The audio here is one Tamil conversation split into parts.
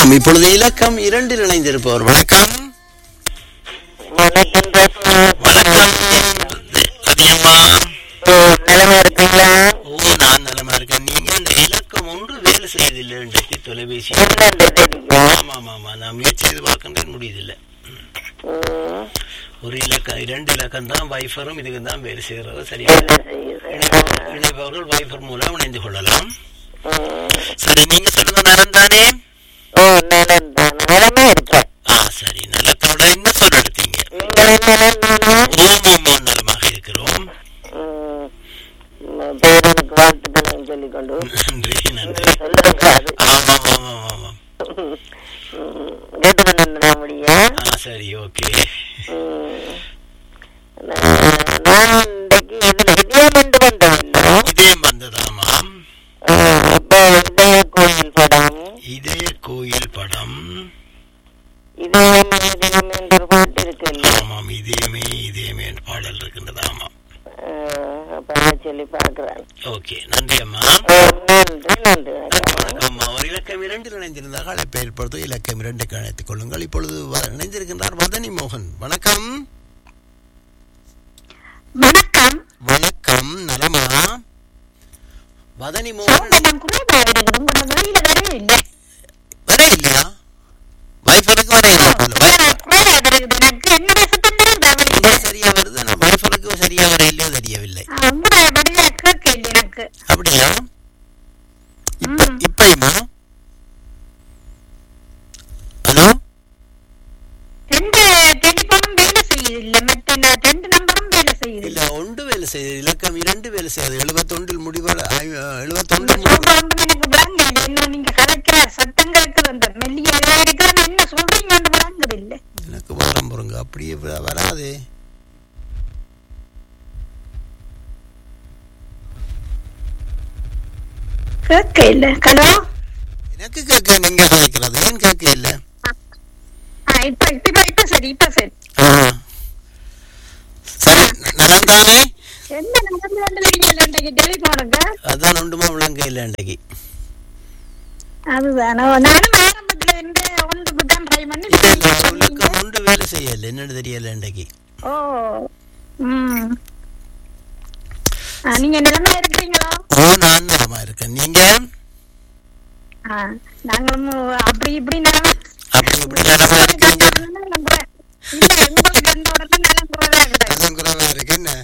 வணக்கம் இப்பொழுது இலக்கம் இரண்டில் இணைந்திருப்பவர் வணக்கம் வணக்கம் ரத்னா. வணக்கம் அதிகமா ஓ, நலமா இருக்கீங்களா ஓ நான் நலமா இருக்கேன் நீங்க இந்த இலக்கம் ஒன்று வேலை செய்யதில்லை இன்றைக்கு தொலைபேசி என்னண்டு தெரியும் ஆமா ஆமா ஆமா நான் முயற்சி செய்து பார்க்கின்றேன் முடியதில்லை ம், ஒரு இலக்கம் இரண்டு இலக்கம் தான் வைஃபரும் இதுக்கு தான் வேலை செய்கிறது சரியா என்ன செய்யுது? இணைப்பவர்கள் இணைப்பவர்கள் வைஃபர் மூலம் இணைந்து கொள்ளலாம் ம், சரி நீங்க சொல்லுங்க நலம் தானே ஓ நலம் தான் நலமா இருக்கேன் ஆ சரி நலத்தோட என்ன சொல்ல எடுத்தீங்க நீங்களும் நலம் தானா? ஓம் ஓம் ஓம் நலமாக இருக்கிறோம் ம், ம், பேரனுக்கு வாழ்த்துக்கள் சொல்லிக் கொண்டு நன்றி நன்றி சொல்லக்கூடாது ஆமாம் ஆமாம் ஆமாம் ம், கேட்டு பண்ண முடியா ஆ சரி ஓகே ம், நான் நான் இன்றைக்கு இதுல இதயம் கொண்டு வந்தேன் இதயம் வந்ததாமாம் அப்ப இதய கோயில் படம் இதே கோயில் படம் இதயம் இதயம் என்ற பாட்டு இருக்குல்ல ஆமாம் இதயமே இதயமே என்ற பாடல் இருக்கின்றது ஆமாம் அஹ் அப்ப நான் சொல்லி பார்க்கிறேன் ஓகே நன்றி அம்மா அஹ் நன்றி நன்றி வணக்கம். வணக்கம் ஒரு இலக்கம் இரண்டில் இணைந்திருந்தால் அழைப்பை ஏற்படுத்த இலக்கம் இரண்டுக்கு அழைத்துக் கொள்ளுங்கள் இப்பொழுது வ- இணைந்திருக்கின்றார் வதனி மோகன் வணக்கம் வணக்கம் வணக்கம் நலமா வதனி மோகன் சௌகரியம் குறைவா இருக்குது உங்களோட வெளியில வரவே இல்லை வர இல்லையா வைஃபருக்கு வர இல்லை குறைவா குறைவா இருக்குது எனக்கு என்னுடைய சத்தம் தான் உங்களோட சரியா வருது ஆனால் வைஃபருக்கு சரியா வர இல்லையோ தெரியவில்லை உங்களோட வெளியில கேட்க இல்லை எனக்கு அப்படியா இப்ப ம். இப்பயுமா ஹலோ ரெண்டு டெலிபோனும் வேலை செய்யுது இல்ல மற்ற ந- ரெண்டு நம்பரும் வேலை செய்யுது இல்ல ஒன்று வேலை செய்யுது இலக்கம் இரண்டு வேலை செய்யுது எழுபத்தொன்றில் முடிவட நீங்க எழுபத்தொன்று முடிவு சொல்ற ஒன்றும் எனக்கு விளங்க இல்லை என்ன நீங்க கலைக்கிற சத்தம் கேட்குது அந்த மெல்லிய இதா இருக்குது என்ன சொல்றீங்கன்னு விளங்குது இல்லை எனக்கு வாரம் போறங்க அப்படியே வ- வராதே கேட்க இல்லை ஹலோ எனக்கு கேட்க நீங்க கேட்கறது ஏன் கேட்க இல்ல இப்ப இப்ப இப்ப சரி இப்ப சரி ஆ. சரி நலம் தானே என்ன நடந்து கொண்டு இன்றைக்கு டெலிபோனுக்கு அதான் ஒன்றுமா விளங்க இல்லை அன்றைக்கு அதுதானோ நானும் ஆரம்பத்துல இருந்து ஒன்றுக்கு தான் ட்ரை பண்ணி இல்ல இல்ல சொன்னீங்க. இலக்கம் ஒன்று வேலை செய்யல என்னன்னு தெரியல அன்றைக்கு ஓ ம் ஆ, நீங்க நிலைமை இருக்கிறீங்களோ ஓ நான் நலமா இருக்கேன் நீங்க ஆ, நாங்களும் அப்படி இப்படி நிலைமை அப்படி இப்படி நலமா இருக்கீங்க இல்ல உங்களுக்கு கண்ட உடனே நிலம் குறைவா இருக்குது அதான் குறைவா இருக்கு என்ன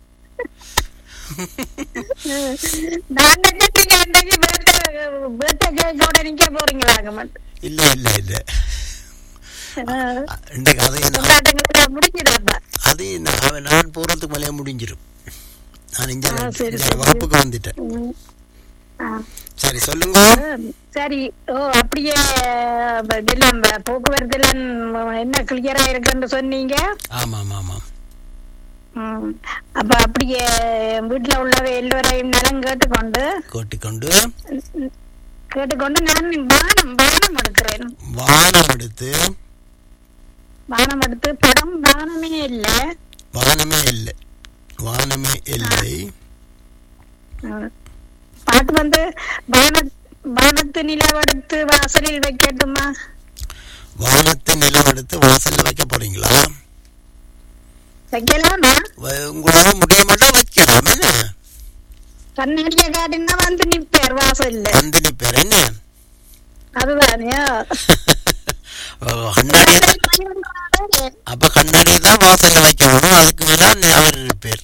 நான் நினைச்சீங்க இன்றைக்கு பேர்த்த பேர்த்த கேக்கோட நிக்க போறீங்களாங்க மட்டும் இல்ல இல்ல இல்ல இன்றைக்கு அதை நான் கொண்டாட்டங்களை முடிஞ்சிடாப்பா அது நான் அவன் நான் போறதுக்கு மேலே முடிஞ்சிடும் நான் இங்க ஆ, சரி, இங்க சரி. வகுப்புக்கு வந்துட்டேன் ம். ஆ சரி சொல்லுங்க சரி ஓ அப்படியே ப- இதெல்லாம் ப- போக்குவரத்து எல்லாம் என்ன கிளியரா இருக்குன்னு சொன்னீங்க ஆமா ஆமா ஆமா ம். அப்ப அப்படியே வீட்டுல உள்ளவ எல்லோரையும் நலம் கேட்டுக்கொண்டு கோட்டிக்கொண்டு ம், கேட்டுக்கொண்டு நான் வானம் வானம் எடுக்கிறேன் வானம் எடுத்து வானம் எடுத்து படம் வானமே இல்ல வானமே இல்லை வானமே இல்லை ம். பாட்டு வந்து வான வானத்து நிலவெடுத்து வாசலில் வைக்கட்டுமா வானத்தை நிலம் எடுத்து வாசல்ல வைக்க போறீங்களா வைக்கலாமா வ- உங்களால முடிய மாட்டோம் வைக்கலாம் என்ன கண்ணாடிய காட்டினா வந்து நிப்பார் வாசல்ல வந்து நிப்பார் என்ன அதுதானே ஓ, கண்ணாடி அப்ப கண்ணாடியை தான் வாசல்ல வைக்கணும் அதுக்கு மேல அவர் இருப்பார்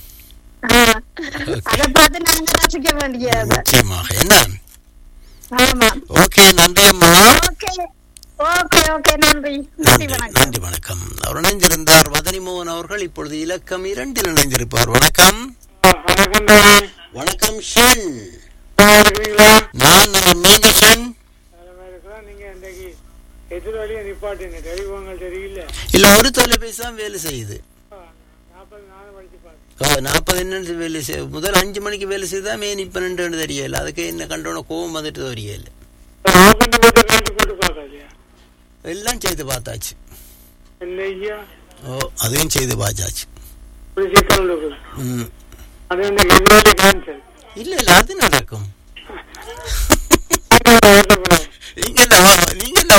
அத பார்த்து நாங்க ரசிக்க வேண்டியது நிச்சயமாக என்ன ஆமா ஓகே நன்றி அம்மா ஓகே ஓகே ஓகே நன்றி நன்றி நன்றி வணக்கம் நன்றி வணக்கம் அவர் இணைந்திருந்தார் வதனி மோகன் அவர்கள் இப்பொழுது இலக்கம் இரண்டில் இணைந்திருப்பார் வணக்கம் வணக்கம் தானே வணக்கம் ஷன் நல்லா இருக்கிறீங்களா நான் நலம். நீங்க ஷன் நலமா இருக்கிறோம் நீங்க இன்றைக்கு எதிர் வழியை நிப்பாட்டுங்க டெலிஃபோன்கள் தெரியல இல்ல ஒரு தொலைபேசி தான் வேலை செய்யுது நாற்பது நானும் படிச்சு பார்த்தேன் நாற்பது என்ன வேலை செய் முதல் அஞ்சு மணிக்கு வேலை செய்தா மேன் இப்ப ரெண்டு தெரியல அதுக்கு என்ன கண்டோன கோவம் வந்துட்டு தெரியல நாற்பது போட்டு கேட்டு போட்டு பார்க்கலையா எல்லாம் செய்து பார்த்தாச்சு இல்லையா ஓ அதையும் செய்து பார்த்தாச்சு ஒரு சிக்கல் இருக்குது ம். அது வந்து மென்வாலி கேன்சல் இல்ல இல்ல அது நடக்கும் நீங்க என்ன வா- நீங்க என்ன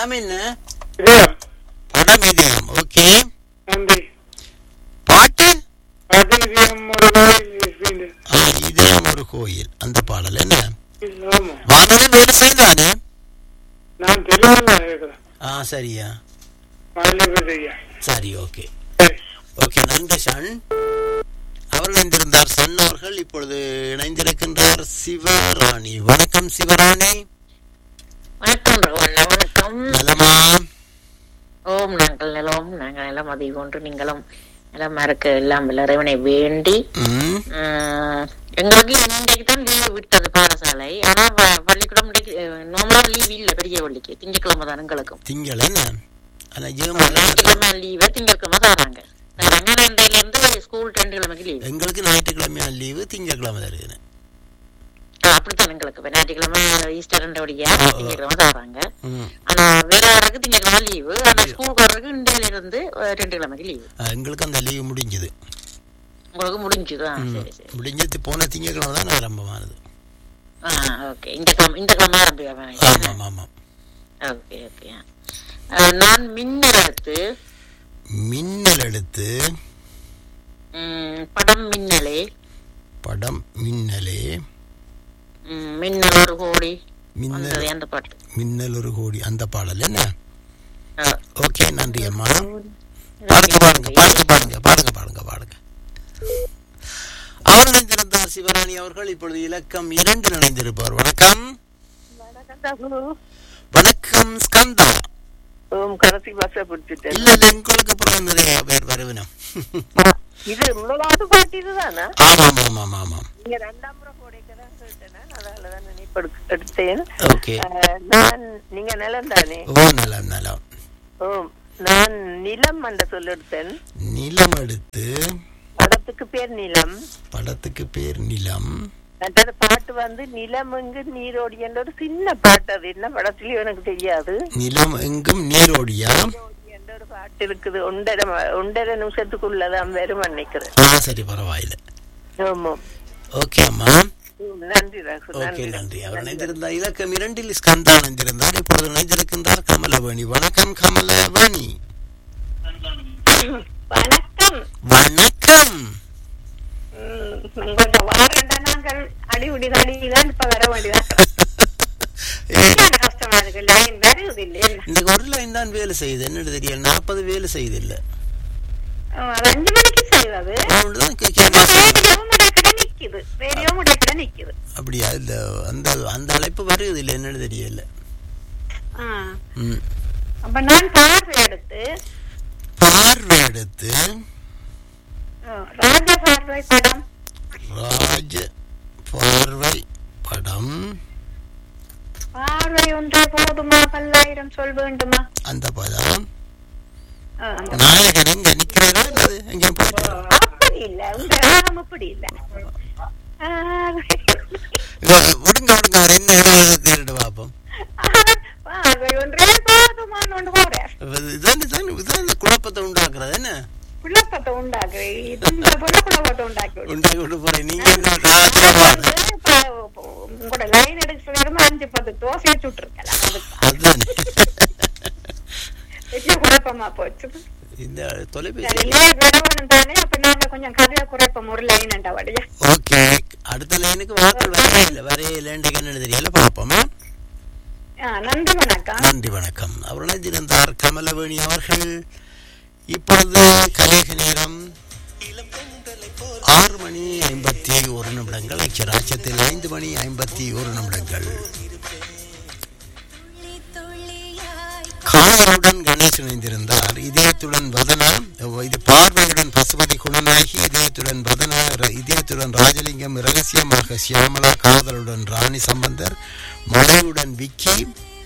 படம் என்ன இதயம் படம் இதயம் ஓகே நன்றி பாட்டு அது இதயம் ஒரு கோயில் இருக்குது. ஆ, இதயம் ஒரு கோயில் அந்த பாடல் என்ன ஆமா வானொலி வேலை செய்தானே நான் தெலுங்குல இருக்கிறேன் ஆ சரியா மல்லிபதியா சரி ஓகே சரி ஓகே நன்றி ஷன் அவர்கள் இணைந்திருந்தார் சன் அவர்கள் இப்பொழுது இணைந்திருக்கின்றார் சிவராணி வணக்கம் சிவராணி வணக்கம் ரகுவண்ணா வணக்கம் நலமா ஓம் நாங்கள் நிலம் நாங்கள் நிலம் அதை போன்று நீங்களும் நிலமா இருக்க எல்லாம் வல்ல இறைவனை வேண்டி ம் உம், எங்களுக்கு இன்றைக்கு தான் லீவு விட்டது பாடசாலை ஆனா ப- பள்ளிக்கூடம் நார்மலா லீவ் இல்ல பெரிய பள்ளிக்கு திங்கட்கிழமை தான் எங்களுக்கும் திங்கள் என்ன ஆனா ஜெர்மன்ல ஞாயிற்றுக்கிழமை லீவு திங்கட்கிழமை தராங்க தராங்க ரெண்டையில இருந்து ஸ்கூல் ரெண்டு கிழமைக்கு லீவு எங்களுக்கு ஞாயிற்றுக்கிழமையா லீவு திங்கட்கிழமை தருகிறேன் அப்படித்தான் எங்களுக்கு இப்ப ஞாயிற்றுக்கிழமை ஈஸ்டர் ரெண்டோடியா ஆ, ஆ. திங்கட்கிழமை தராங்க ம் ஆனா வேற யாருக்கு திங்கட்கிழமை லீவு ஆனா ஸ்கூல் வர்றதுக்கு இந்தியில இருந்து அஹ், ரெண்டு கிழமைக்கு லீவு ஆ, எங்களுக்கு அந்த லீவு முடிஞ்சது உங்களுக்கு முடிஞ்சுதா ம். சரி சரி முடிஞ்சது போன திங்கட்கிழமை தான் ஆரம்பமானது ஆ ஓகே இந்த கிழமை இந்த கிழமை ஆரம்பிக்கிறேன் ஆமாம் ஆமாம் ஓகே ஓகே நான் மின்னல் எடுத்து மின்னல் எடுத்து ம், படம் மின்னலே படம் மின்னலே ம், மின்னல் ஒரு கோடி மின்னல் வந்தது அந்த பாட்டு மின்னல் ஒரு கோடி அந்த பாடல் என்ன ஆ. ஓகே நன்றி அம்மா பாடுங்க பாடுங்க பாடுங்க பாடுங்க பாடுங்க பாடுங்க பாடுங்க அவர் இணைந்திருந்தார் சிவராணி அவர்கள் இப்பொழுது இலக்கம் இரண்டு இணைந்திருப்பார் வணக்கம் வணக்கம் ஸ்கந்தா ஓம் கடைசி பஸ்ஸை பிடிச்சிட்டேன் இல்ல இல்ல உங்களுக்கு அப்புறம் நிறைய பேர் வருவினம் இது முதலாவது பாட்டு இதுதானா ஆமாம் ஆமாம் ஆமாம் நீங்க ரெண்டாம் முறை போடைக்கதான் கேட்டேன் அதனாலதான் நினைப்பு எடுத்தேன் ஓகே அஹ், நான் நீங்க நிலம் தானே ஓ நலம் நலம் ஓம் நான் நிலம் என்ற சொல் எடுத்தேன் நிலம் எடுத்து படத்துக்கு பேர் நிலம் படத்துக்கு பேர் நிலம் மற்றது பாட்டு வந்து நிலம் எங்கு நீரோடி என்ற ஒரு சின்ன பாட்டு அது என்ன படத்துலயும் எனக்கு தெரியாது நிலம் எங்கும் நீரோடியா என்ற ஒரு பாட்டு இருக்குது ஒன்றரை ம- ஒன்றரை நிமிஷத்துக்குள்ளதான் வெறும் நினைக்கிறேன் ஆ சரி பரவாயில்லை ஆமாம் ஓகே அம்மா ம், நன்றி ராகு ஓகே நன்றி நன்றி அவர் இணைந்திருந்தார் இலக்கம் இரண்டில் ஸ்கந்தா இணைந்திருந்தார் இப்பொழுது இணைந்திருக்கின்றார் கமலவாணி வணக்கம் கமலவாணி வணக்கம் வணக்கம் ம், கொஞ்சம் வாரண்டா நாங்கள் அடிவுடி தடிதான் இப்ப வர வேண்டியதான் சரியான கஷ்டமா இருக்கு லைன் வருது இல்லையா இந்த ஒரு லைன் தான் வேலை செய்யுது என்னது தெரியல நாற்பது வேலை செய்யுது இல்ல அது அஞ்சு மணிக்கு செய்வது அதுதான் கே- கேட்க- ரேடியோவும் முடக்கிட நிக்குது ரேடியோவும் முடக்கிட நிக்குது அப்படியா இல்ல அந்த அந்த அழைப்பு வருது இல்ல என்னன்னு தெரியல ஆ. ம். அப்ப நான் பார்வை எடுத்து பார்வை எடுத்து ஆ, ராஜ பார்வை படம் ராஜ பார்வை படம் பார்வை ஒன்றே போதுமா பல்லாயிரம் சொல் வேண்டுமா அந்த படம் ஆ, அந்த நாயகன் எங்க நிக்கிறதா அல்லது எங்க போயிட்டு அப்படி இல்ல உங்க ராகம் அப்படி இல்ல ஆ, விடுங்க விடுங்க அவர் என்ன எழுதுறது தேடிட்டு பார்ப்போம் பார்வை ஒன்றே போதுமான்னு ஒன்று போறார் இதான் இதான் இதான் இந்த குழப்பத்தை உண்டாக்குறது என்ன குழப்பத்தை உண்டாக்குறேன் இந்த பொண்ணு குழப்பத்தை உண்டாக்கி விடும். உண்டாக்கி விட்டு போறேன் நீங்க என்ன ராத்திரி பாருங்க. இப்ப உங்களோட லைன் எடுக்க நேரமா அஞ்சு பத்து தோசையை சுட்டுருக்கலாம் அதுக்கு அதுதானே பெரிய குழப்பமா போச்சு இந்த தொலைபேசி சரிங்களே விடவனும் தானே அப்ப நாங்க கொஞ்சம் கதையா குழப்பம் ஒரு லைன் வழியா ஓகே அடுத்த லைனுக்கு வாக்கள் வரவே இல்லை வரவே இல்லைன்னு என்ன தெரியல பார்ப்போமா ஆ, நன்றி வணக்கம் நன்றி வணக்கம் அவர் இணைந்திருந்தார் கமலவேணி அவர்கள் இப்பொழுது கலேக நேரம் ஆறு மணி ஐம்பத்தி ஒரு நிமிடங்கள் அச்சராட்சத்தில் ஐந்து மணி ஐம்பத்தி ஒரு நிமிடங்கள் காதலுடன் கணேஷ் இணைந்திருந்தார் இதயத்துடன் வதனா இது பார்வையுடன் பசுபதி குணநாயகி இதயத்துடன் வதனா ர- இதயத்துடன் ராஜலிங்கம் ரகசியமாக சியாமலா காதலுடன் ராணி சம்பந்தர் மழையுடன் விக்கி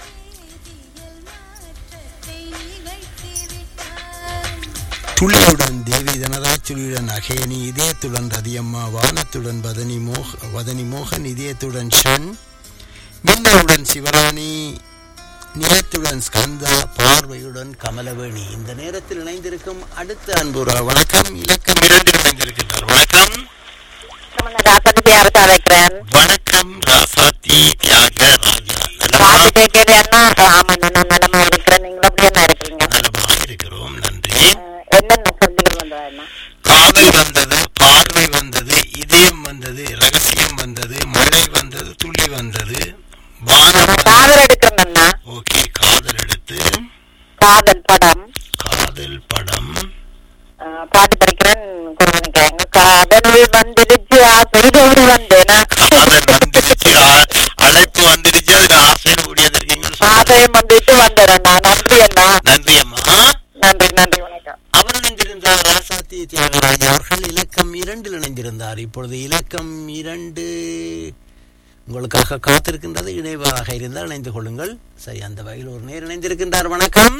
துளியுடன் தேவி தனராஜ் துளியுடன் அகேனி இதயத்துடன் ரதியம்மா வானத்துடன் வதனி மோக வதனி மோகன் இதயத்துடன் ஷன் மின்னலுடன் சிவராணி நிலத்துடன் ஸ்கந்தா பார்வையுடன் கமலவேணி இந்த நேரத்தில் இணைந்திருக்கும் அடுத்த அன்புரா வணக்கம் இலக்கம் இரண்டில் இணைந்திருக்கின்றார் வணக்கம் ராசனுக்கு யாருக்கு அழைக்கிறேன் வணக்கம் ராசாத்தி தியாக ராஜா நலமா? பாட்டு கேட்கறது என்ன ஆமா நான் நலமா இருக்கிறேன் காதல் வந்தது பார்வை வந்தது இதயம் வந்தது ரகசியம் வந்தது மழை வந்தது துளி வந்தது வானம் வந்தது. காதல் எடுக்கிறேன்னா ஓகே காதல் எடுத்து காதல் படம் காதல் படம் அஹ், பாட்டு படிக்கிறேன் குழந்தைங்க காதல் வந்துடுச்சு ஆசைகள் வந்தேனா காதல் வந்துருச்சு ஆ- அழைப்பு வந்துருச்சு அதுக்கு ஆசைன்னு ஓடியாந்திருக்கீங்கன்னு சொல்றேன். ஆசையம் வந்துட்டு வந்தேனா நன்றி அண்ணா நன்றி அம்மா நன்றி நன்றி வணக்கம் அவர் இணைந்திருந்தார் ராசாத்தி தியாகராஜ் அவர்கள் இலக்கம் இரண்டில் இணைந்திருந்தார் இப்பொழுது இலக்கம் இரண்டு உங்களுக்காக காத்திருக்கின்றது இணைவாக இருந்தால் இணைந்து கொள்ளுங்கள் சரி அந்த வகையில் ஒரு நேர் இணைந்திருக்கின்றார் வணக்கம்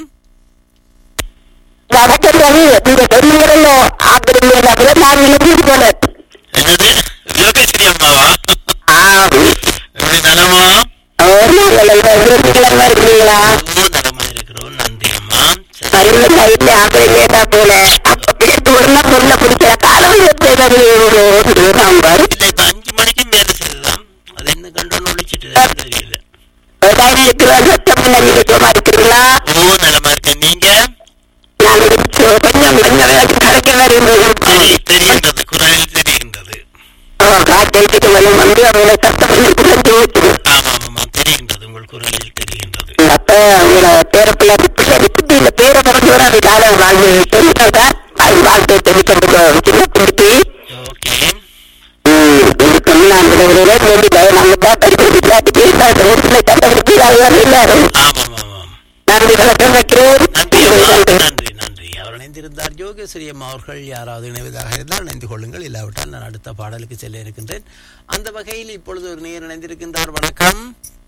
வணக்கம் ரவி நீங்க சொல்லுகிறீங்களோ அப்படி நான் எழுதி போனேன் என்னது யோகேஸ்வரி அம்மாவா எப்படி நலமா இருக்கீங்களா ஓ நலமா இருக்கிறோம் நன்றி அம்மா சரி. அறிவு கையில அப்படி கேட்டா போல அப்ப பேட்டு உடனே பொருளை பிடிக்கிற காலம் ஒரு நம்பர் இல்ல இப்ப அஞ்சு மணிக்கு மேல செய்யலாம் அது என்ன கண்டோன்னு ஒழிச்சிட்டு தெரியல இருக்கிற சத்தம் நீங்க சும்மா இருக்கிறீங்களா ஓ நலமா இருக்கேன் நீங்க நான் கொஞ்சம் கொஞ்சம் கரைக்க வரும்போது தெரி தெரிகின்றது குரலில் தெரிகின்றது காத்திட்டு வந்து வந்து அவங்கள சத்தம் பண்ணி குறைஞ்சி ஊற்றுது ஆமா ஆமா தெரிகின்றது உங்கள் குரலில் தெரிகின்றது அப்ப உங்களோட பேரப்பிள்ளை பிள்ளை குட்டி இந்த பேரை பிறந்து வர அது கால வாழ்வு சொல்லிட்டாங்க அது வாழ்க்கை தெரிவிக்க சின்ன குட்டி ஓகே இதுக்கு நான் விடுதலை வேண்டி நாங்க தான் படிக்கிறது காட்டி பேசாத ரோட்ல கண்டுபிடிச்சி அது எல்லாரும் ஆமாம் ஆமாம் நன்றி வணக்கம் வைக்கிறேன் நன்றி அம்மா. நன்றி நன்றி அவர் இணைந்திருந்தார் யோகேஸ்வரி அம்மா அவர்கள் யாராவது இணைவதாக இருந்தால் இணைந்து கொள்ளுங்கள் இல்லாவிட்டால் நான் அடுத்த பாடலுக்கு செல்ல இருக்கின்றேன் அந்த வகையில் இப்பொழுது ஒரு நேர் இணைந்திருக்கின்றார் வணக்கம்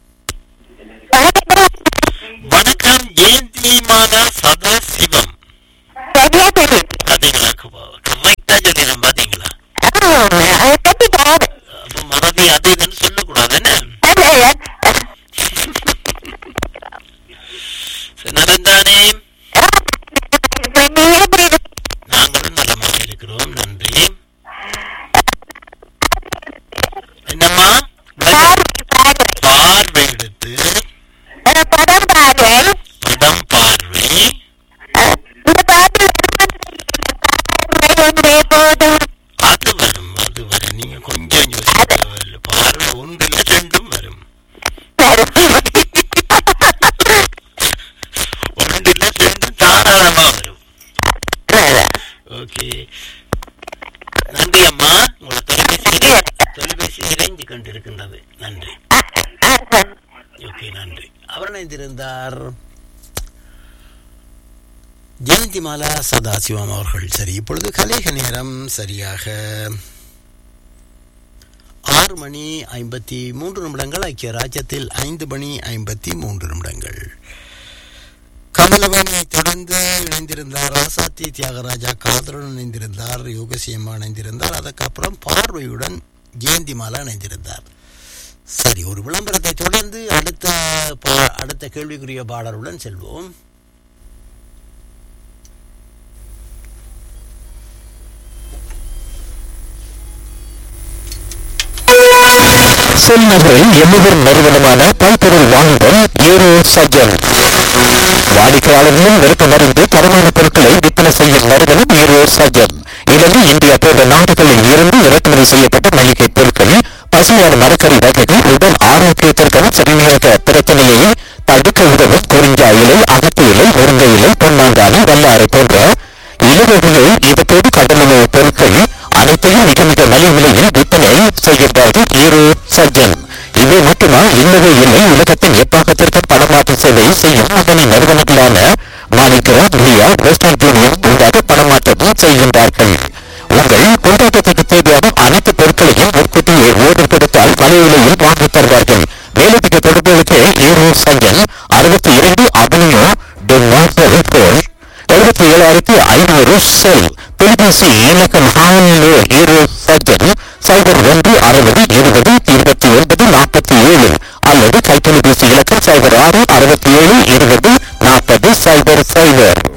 வணக்கம் ஜெயந்தி மாதா சதா சிவம் பாத்தீங்களா கரெக்டா சொல்லிடுறேன் பாத்தீங்களா அப்ப மறதி அது இதுன்னு சொல்லக்கூடாது என்ன சரி, நலந்தானே நாங்களும் நலமாக இருக்கிறோம் நன்றி என்னம்மா பார்வை எடுத்து படம் பார்வை அது வரும் அது வரும் நீங்க கொஞ்சம் யோசிக்க தேவையில்லை. பார்வை ஒன்றுல ரெண்டும் வரும் ஒன்றுல ரெண்டும் தாராளமா வரும் ஓகே நன்றி அம்மா உங்களை தொலைபேசி தொலைபேசி இறைஞ்சு கொண்டிருக்கின்றது நன்றி ஓகே நன்றி அவர் இணைந்திருந்தார் ஜெயந்திமாலா சதாசிவம் அவர்கள் சரி இப்பொழுது கலேக நேரம் சரியாக ஆறு மணி ஐம்பத்தி மூன்று நிமிடங்கள் ஐக்கிய ராஜ்யத்தில் ஐந்து மணி ஐம்பத்தி மூன்று நிமிடங்கள் கமலவாணியை தொடர்ந்து இணைந்திருந்தார் ராசாத்தி தியாகராஜா காதலுடன் இணைந்திருந்தார் யோகசியம்மா இணைந்திருந்தார் அதுக்கப்புறம் பார்வையுடன் ஜெயந்திமாலா இணைந்திருந்தார் சரி ஒரு விளம்பரத்தை தொடர்ந்து அடுத்த பா- அடுத்த கேள்விக்குரிய பாடலுடன் செல்வோம் செல் நகரில் எம்முதல் நிறுவனமான பல்பொருள் வாங்குதல் ஏரோ சஜன் வாடிக்கையாளர்களும் விருப்பமறிந்து தரமான பொருட்களை விற்பனை செய்யும் நிறுவனம் ஏரோ சஜன் இலங்கை இந்தியா போன்ற நாடுகளில் இருந்து இறக்குமதி செய்யப்பட்ட மளிகை பொருட்கள் பசுமையான மரக்கறி வகைகள் உடல் ஆரோக்கியத்திற்கான சிறுநீரக பிரச்சனையை தடுக்க உதவும் குறிஞ்சா இலை அகத்து இலை முருங்கை இலை பொன்னாங்கானி வல்லாரை போன்ற இலவகைகள் இதுபோது கடலுணவு பொருட்கள் அனைத்தையும் மிக மிக மலிவு விலையில் விற்பனை செய்கின்றார்கள் ஈரோ சர்ஜன் இவை மட்டுமா இன்னொரு இல்லை உலகத்தின் எப்பாகத்திற்கு பணமாற்று சேவை செய்யும் முன்னணி நிறுவனங்களான மாணிக்கரா ரியா வெஸ்டர்ன் யூனியன் ஊடாக பணமாற்றமும் செய்கின்றார்கள் உங்கள் கொண்டாட்டத்திற்கு தேவையான அனைத்து பொருட்களையும் முன்கூட்டியே ஓர்டர் கொடுத்தால் மலிவு விலையில் வாங்கித் தருவார்கள் வேலைக்கு தொடர்புகளுக்கு ஈரோ சர்ஜன் அறுபத்தி இரண்டு அவனியோ டென்மார்க் ரிப்போர்ட் எழுபத்தி ஏழாயிரத்தி ஐநூறு செல் தொலைபேசி இலக்கம் ஹாலோ ஈரோ சர்ஜன் சைபர் ஒன்று அறுபது இருபது இருபத்தி ஒன்பது நாற்பத்தி ஏழு அல்லது கைத்தொலைபேசி இலக்கம் சைபர் ஆறு அறுபத்தி ஏழு இருபது நாற்பது சைபர் சைபர்